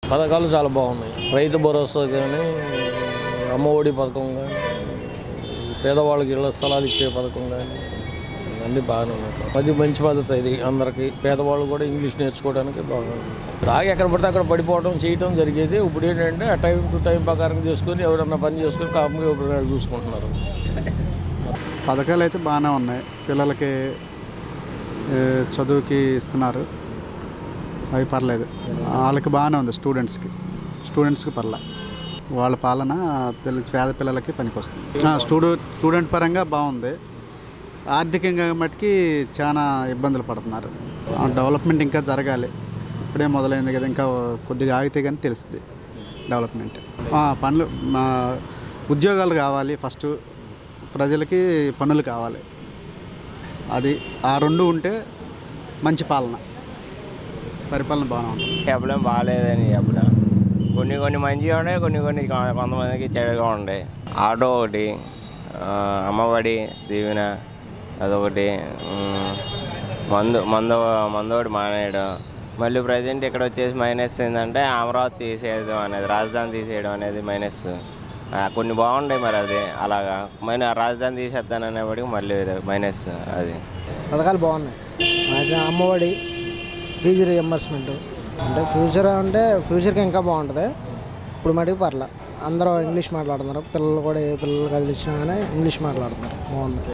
పథకాలు చాలా బాగున్నాయి రైతు భరోసా కానీ అమ్మఒడి పథకం కానీ పేదవాళ్ళకి ఇళ్ల స్థలాలు ఇచ్చే పథకం కానీ ఇవన్నీ బాగానే ఉన్నాయి అది మంచి పద్ధతి ఇది అందరికీ పేదవాళ్ళు కూడా ఇంగ్లీష్ నేర్చుకోవడానికి బాగుంది రాగా ఎక్కడ పడితే అక్కడ పడిపోవడం చేయటం జరిగేది ఇప్పుడు ఏంటంటే ఆ టైం టు టైం ప్రకారం చేసుకొని ఎవరన్నా పని చేసుకొని కాకుండా ఎవరైనా చూసుకుంటున్నారు పథకాలు అయితే బాగానే ఉన్నాయి పిల్లలకి ఏ, చదువుకి ఇస్తున్నారు అవి పర్లేదు వాళ్ళకి బాగానే ఉంది స్టూడెంట్స్కి స్టూడెంట్స్కి పర్లే వాళ్ళ పాలన పిల్ల పేద పిల్లలకి పనికొస్తుంది ఆ, స్టూడె స్టూడెంట్ పరంగా బాగుంది ఆర్థికంగా మట్టుకి చాలా ఇబ్బందులు పడుతున్నారు ఆ, డెవలప్మెంట్ ఇంకా జరగాలి ఇప్పుడే మొదలైంది కదా ఇంకా కొద్దిగా ఆగితే కానీ తెలుస్తుంది డెవలప్మెంట్ ఆ, పనులు మా ఉద్యోగాలు కావాలి ఫస్ట్ ప్రజలకి పనులు కావాలి అది ఆ రెండు ఉంటే మంచి పాలన పరిపాలన బాగానే ఉంటుంది చెప్పలేం బాగాలేదని చెప్పలేం కొన్ని కొన్ని మంచిగా ఉన్నాయి కొన్ని కొన్ని కొ- కొంతమందికి చెడుగా ఉన్నాయి ఆటో ఒకటి ఆ, అమ్మఒడి దీవెన అదొకటి ఉమ్, మందు మందు మందు ఒకటి మానేయడం మళ్ళీ ప్రజెంట్ ఇక్కడ వచ్చేసి మైనస్ ఏంటంటే అమరావతి తీసేయడం అనేది రాజధాని తీసేయడం అనేది మైనస్ ఆ, కొన్ని బాగుంటాయి మరి అది అలాగా మరి ఆ రాజధాని తీసేద్దాననేవాడికి మళ్ళీ మైనస్ అది పథకాలు బాగున్నాయి అయితే అమ్మఒడి ఫీజు రియంబర్స్మెంట్ అంటే ఫ్యూచర్ అంటే ఫ్యూచర్కి ఇంకా బాగుంటుంది ఇప్పుడు మటుకు పర్లే అందరూ ఇంగ్లీష్ మాట్లాడుతున్నారు పిల్లలు కూడా ఏ పిల్లలు కదిలిచ్చినా కానీ ఇంగ్లీష్ మాట్లాడుతున్నారు బాగుంది